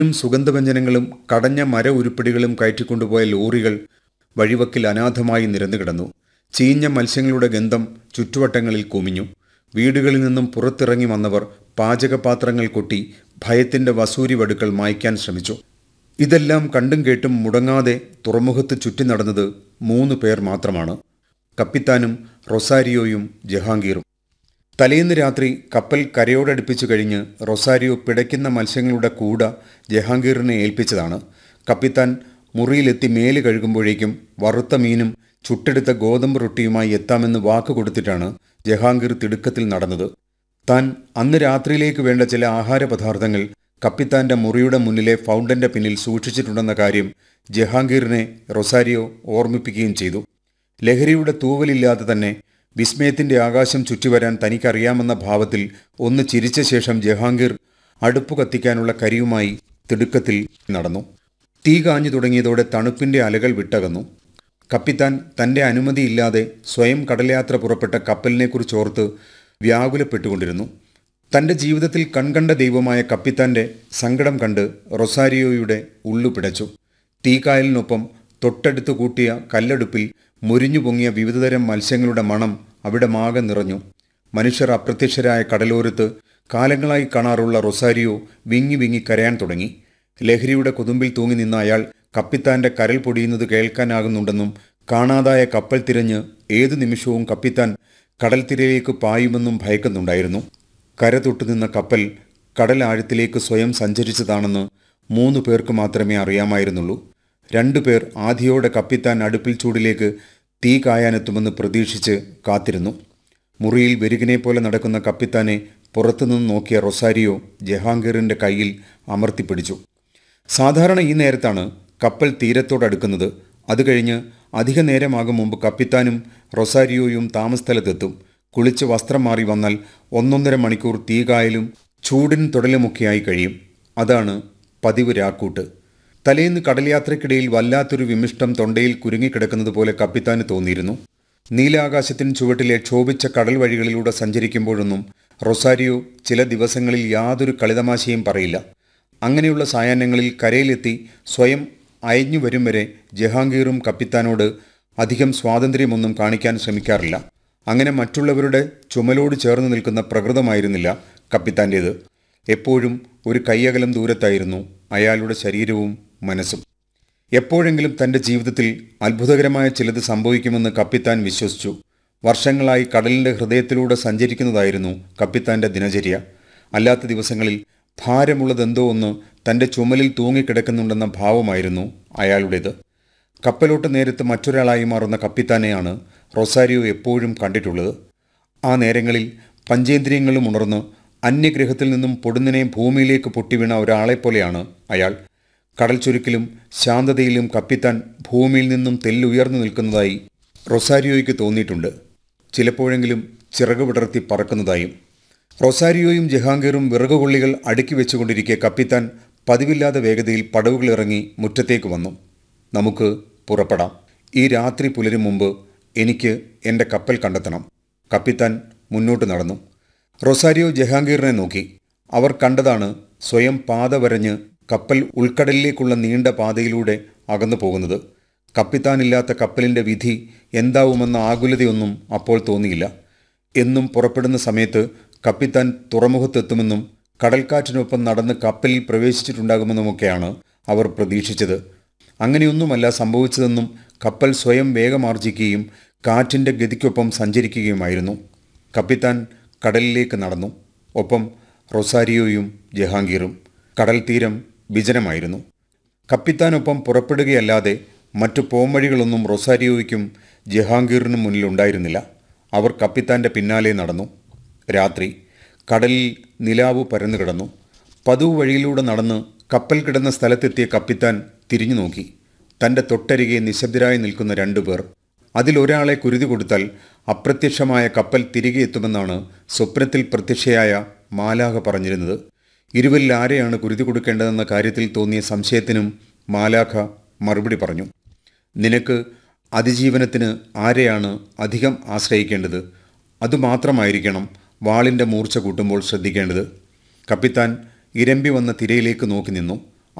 സുഗന്ധവ്യഞ്ജനങ്ങളും കടഞ്ഞ മര ഉരുപ്പടികളും കയറ്റിക്കൊണ്ടുപോയ ലോറികൾ വഴിവക്കിൽ അനാഥമായി നിരന്നുകിടന്നു ചീഞ്ഞ മത്സ്യങ്ങളുടെ ഗന്ധം ചുറ്റുവട്ടങ്ങളിൽ കുമിഞ്ഞു വീടുകളിൽ നിന്നും പുറത്തിറങ്ങി വന്നവർ പാചകപാത്രങ്ങൾ കൊട്ടി ഭയത്തിന്റെ വസൂരി വടുക്കൾ മായ്ക്കാൻ ശ്രമിച്ചു ഇതെല്ലാം കണ്ടും കേട്ടും മുടങ്ങാതെ തുറമുഖത്ത് ചുറ്റി നടന്നത് മൂന്ന് പേർ മാത്രമാണ് കപ്പിത്താനും റൊസാരിയോയും ജഹാംഗീറും തലേന്ന് രാത്രി കപ്പൽ കരയോടടുപ്പിച്ചു കഴിഞ്ഞ് റൊസാരിയോ പിടയ്ക്കുന്ന മത്സ്യങ്ങളുടെ കൂട ജഹാംഗീറിനെ ഏൽപ്പിച്ചതാണ് കപ്പിത്താൻ മുറിയിലെത്തി മേല് കഴുകുമ്പോഴേക്കും വറുത്ത മീനും ചുട്ടെടുത്ത ഗോതമ്പ് റൊട്ടിയുമായി എത്താമെന്ന് വാക്ക് കൊടുത്തിട്ടാണ് ജഹാംഗീർ തിടുക്കത്തിൽ നടന്നത് താൻ അന്ന് രാത്രിയിലേക്ക് വേണ്ട ചില ആഹാര പദാർത്ഥങ്ങൾ കപ്പിത്താന്റെ മുറിയുടെ മുന്നിലെ ഫൗണ്ടന്റെ പിന്നിൽ സൂക്ഷിച്ചിട്ടുണ്ടെന്ന കാര്യം ജഹാംഗീറിനെ റൊസാരിയോ ഓർമ്മിപ്പിക്കുകയും ചെയ്തു ലഹരിയുടെ തൂവലില്ലാതെ തന്നെ വിസ്മയത്തിന്റെ ആകാശം ചുറ്റിവരാൻ തനിക്കറിയാമെന്ന ഭാവത്തിൽ ഒന്ന് ചിരിച്ച ശേഷം ജഹാംഗീർ അടുപ്പ് കത്തിക്കാനുള്ള കരിയുമായി തിടുക്കത്തിൽ നടന്നു തീ കാഞ്ഞു തുടങ്ങിയതോടെ തണുപ്പിന്റെ അലകൾ വിട്ടകന്നു കപ്പിത്താൻ തന്റെ അനുമതിയില്ലാതെ സ്വയം കടൽയാത്ര പുറപ്പെട്ട കപ്പലിനെക്കുറിച്ചോർത്ത് വ്യാകുലപ്പെട്ടുകൊണ്ടിരുന്നു തന്റെ ജീവിതത്തിൽ കൺകണ്ട ദൈവമായ കപ്പിത്താന്റെ സങ്കടം കണ്ട് റൊസാരിയോയുടെ ഉള്ളു പിടച്ചു തീക്കായലിനൊപ്പം തൊട്ടടുത്ത് കൂട്ടിയ കല്ലടുപ്പിൽ മുരിഞ്ഞു പൊങ്ങിയ വിവിധതരം മത്സ്യങ്ങളുടെ മണം അവിടെ മാകെ നിറഞ്ഞു മനുഷ്യർ അപ്രത്യക്ഷരായ കടലോരത്ത് കാലങ്ങളായി കാണാറുള്ള റൊസാരിയോ വിങ്ങി വിങ്ങി കരയാൻ തുടങ്ങി ലഹരിയുടെ കൊതുമ്പിൽ തൂങ്ങി നിന്ന അയാൾ കപ്പിത്താന്റെ കരൽ പൊടിയുന്നത് കേൾക്കാനാകുന്നുണ്ടെന്നും കാണാതായ കപ്പൽ തിരഞ്ഞ് ഏതു നിമിഷവും കപ്പിത്താൻ കടൽ തിരയിലേക്ക് പായുമെന്നും ഭയക്കുന്നുണ്ടായിരുന്നു കര തൊട്ടു നിന്ന കപ്പൽ കടൽ ആഴത്തിലേക്ക് സ്വയം സഞ്ചരിച്ചതാണെന്ന് മൂന്ന് പേർക്ക് മാത്രമേ അറിയാമായിരുന്നുള്ളൂ രണ്ടുപേർ ആദിയോടെ കപ്പിത്താൻ അടുപ്പിൽ ചൂടിലേക്ക് തീ കായാനെത്തുമെന്ന് പ്രതീക്ഷിച്ച് കാത്തിരുന്നു മുറിയിൽ വെരുകിനെ പോലെ നടക്കുന്ന കപ്പിത്താനെ പുറത്തുനിന്ന് നോക്കിയ റൊസാരിയോ ജഹാംഗീറിന്റെ കയ്യിൽ അമർത്തിപ്പിടിച്ചു സാധാരണ ഈ നേരത്താണ് കപ്പൽ തീരത്തോടടുക്കുന്നത് അത് കഴിഞ്ഞ് അധിക നേരമാകും മുമ്പ് കപ്പിത്താനും റൊസാരിയോയും താമസസ്ഥലത്തെത്തും കുളിച്ച് വസ്ത്രം മാറി വന്നാൽ ഒന്നൊന്നര മണിക്കൂർ തീകായലും ചൂടിൻ തുടലുമൊക്കെയായി കഴിയും അതാണ് പതിവ് രാക്കൂട്ട് തലേന്ന് കടൽയാത്രയ്ക്കിടയിൽ വല്ലാത്തൊരു വിമിഷ്ടം തൊണ്ടയിൽ കുരുങ്ങിക്കിടക്കുന്നത് പോലെ കപ്പിത്താന് തോന്നിയിരുന്നു നീലാകാശത്തിന് ചുവട്ടിലെ ക്ഷോഭിച്ച കടൽ വഴികളിലൂടെ സഞ്ചരിക്കുമ്പോഴൊന്നും റൊസാരിയോ ചില ദിവസങ്ങളിൽ യാതൊരു കളിതമാശയും പറയില്ല അങ്ങനെയുള്ള സായാഹ്നങ്ങളിൽ കരയിലെത്തി സ്വയം അയഞ്ഞു വരും വരെ ജഹാംഗീറും കപ്പിത്താനോട് അധികം സ്വാതന്ത്ര്യമൊന്നും കാണിക്കാൻ ശ്രമിക്കാറില്ല അങ്ങനെ മറ്റുള്ളവരുടെ ചുമലോട് ചേർന്ന് നിൽക്കുന്ന പ്രകൃതമായിരുന്നില്ല കപ്പിത്താൻ്റേത് എപ്പോഴും ഒരു കയ്യകലം ദൂരത്തായിരുന്നു അയാളുടെ ശരീരവും മനസ്സും എപ്പോഴെങ്കിലും തൻ്റെ ജീവിതത്തിൽ അത്ഭുതകരമായ ചിലത് സംഭവിക്കുമെന്ന് കപ്പിത്താൻ വിശ്വസിച്ചു വർഷങ്ങളായി കടലിൻ്റെ ഹൃദയത്തിലൂടെ സഞ്ചരിക്കുന്നതായിരുന്നു കപ്പിത്താൻ്റെ ദിനചര്യ അല്ലാത്ത ദിവസങ്ങളിൽ ഭാരമുള്ളതെന്തോ ഒന്ന് തൻ്റെ ചുമലിൽ തൂങ്ങിക്കിടക്കുന്നുണ്ടെന്ന ഭാവമായിരുന്നു അയാളുടേത് കപ്പലോട്ട് നേരത്ത് മറ്റൊരാളായി മാറുന്ന കപ്പിത്താനെയാണ് റൊസാരിയോ എപ്പോഴും കണ്ടിട്ടുള്ളത് ആ നേരങ്ങളിൽ പഞ്ചേന്ദ്രിയങ്ങളും ഉണർന്ന് അന്യഗ്രഹത്തിൽ നിന്നും പൊടുന്നിനെ ഭൂമിയിലേക്ക് പൊട്ടിവീണ ഒരാളെപ്പോലെയാണ് അയാൾ കടൽ ചുരുക്കിലും ശാന്തതയിലും കപ്പിത്താൻ ഭൂമിയിൽ നിന്നും തെല്ലുയർന്നു നിൽക്കുന്നതായി റൊസാരിയോയ്ക്ക് തോന്നിയിട്ടുണ്ട് ചിലപ്പോഴെങ്കിലും ചിറക് വിടർത്തി പറക്കുന്നതായും റൊസാരിയോയും ജഹാംഗീറും വിറകുകൊള്ളികൾ അടുക്കി വെച്ചുകൊണ്ടിരിക്കെ കപ്പിത്താൻ പതിവില്ലാത്ത വേഗതയിൽ പടവുകൾ ഇറങ്ങി മുറ്റത്തേക്ക് വന്നു നമുക്ക് പുറപ്പെടാം ഈ രാത്രി പുലരും മുമ്പ് എനിക്ക് എൻ്റെ കപ്പൽ കണ്ടെത്തണം കപ്പിത്താൻ മുന്നോട്ട് നടന്നു റൊസാരിയോ ജഹാംഗീറിനെ നോക്കി അവർ കണ്ടതാണ് സ്വയം പാത വരഞ്ഞ് കപ്പൽ ഉൾക്കടലിലേക്കുള്ള നീണ്ട പാതയിലൂടെ അകന്നു പോകുന്നത് കപ്പിത്താനില്ലാത്ത കപ്പലിൻ്റെ വിധി എന്താവുമെന്ന ആകുലതയൊന്നും അപ്പോൾ തോന്നിയില്ല എന്നും പുറപ്പെടുന്ന സമയത്ത് കപ്പിത്താൻ തുറമുഖത്തെത്തുമെന്നും കടൽക്കാറ്റിനൊപ്പം നടന്ന് കപ്പലിൽ പ്രവേശിച്ചിട്ടുണ്ടാകുമെന്നുമൊക്കെയാണ് അവർ പ്രതീക്ഷിച്ചത് അങ്ങനെയൊന്നുമല്ല സംഭവിച്ചതെന്നും കപ്പൽ സ്വയം വേഗമാർജിക്കുകയും കാറ്റിൻ്റെ ഗതിക്കൊപ്പം സഞ്ചരിക്കുകയുമായിരുന്നു കപ്പിത്താൻ കടലിലേക്ക് നടന്നു ഒപ്പം റൊസാരിയോയും ജഹാംഗീറും കടൽ തീരം വിജനമായിരുന്നു കപ്പിത്താനൊപ്പം പുറപ്പെടുകയല്ലാതെ മറ്റു പോംവഴികളൊന്നും റൊസാരിയോയ്ക്കും ജഹാംഗീറിനും മുന്നിലുണ്ടായിരുന്നില്ല അവർ കപ്പിത്താൻ്റെ പിന്നാലെ നടന്നു രാത്രി കടലിൽ നിലാവ് പരന്നു കിടന്നു പതിവ് വഴിയിലൂടെ നടന്ന് കപ്പൽ കിടന്ന സ്ഥലത്തെത്തിയ കപ്പിത്താൻ തിരിഞ്ഞു നോക്കി തൻ്റെ തൊട്ടരികെ നിശബ്ദരായി നിൽക്കുന്ന രണ്ടുപേർ അതിലൊരാളെ കുരുതി കൊടുത്താൽ അപ്രത്യക്ഷമായ കപ്പൽ തിരികെ എത്തുമെന്നാണ് സ്വപ്നത്തിൽ പ്രത്യക്ഷയായ മാലാഹ പറഞ്ഞിരുന്നത് ഇരുവരിൽ ആരെയാണ് കുരുതി കൊടുക്കേണ്ടതെന്ന കാര്യത്തിൽ തോന്നിയ സംശയത്തിനും മാലാഖ മറുപടി പറഞ്ഞു നിനക്ക് അതിജീവനത്തിന് ആരെയാണ് അധികം ആശ്രയിക്കേണ്ടത് അതുമാത്രമായിരിക്കണം വാളിൻ്റെ മൂർച്ച കൂട്ടുമ്പോൾ ശ്രദ്ധിക്കേണ്ടത് കപ്പിത്താൻ ഇരമ്പി വന്ന തിരയിലേക്ക് നോക്കി നിന്നു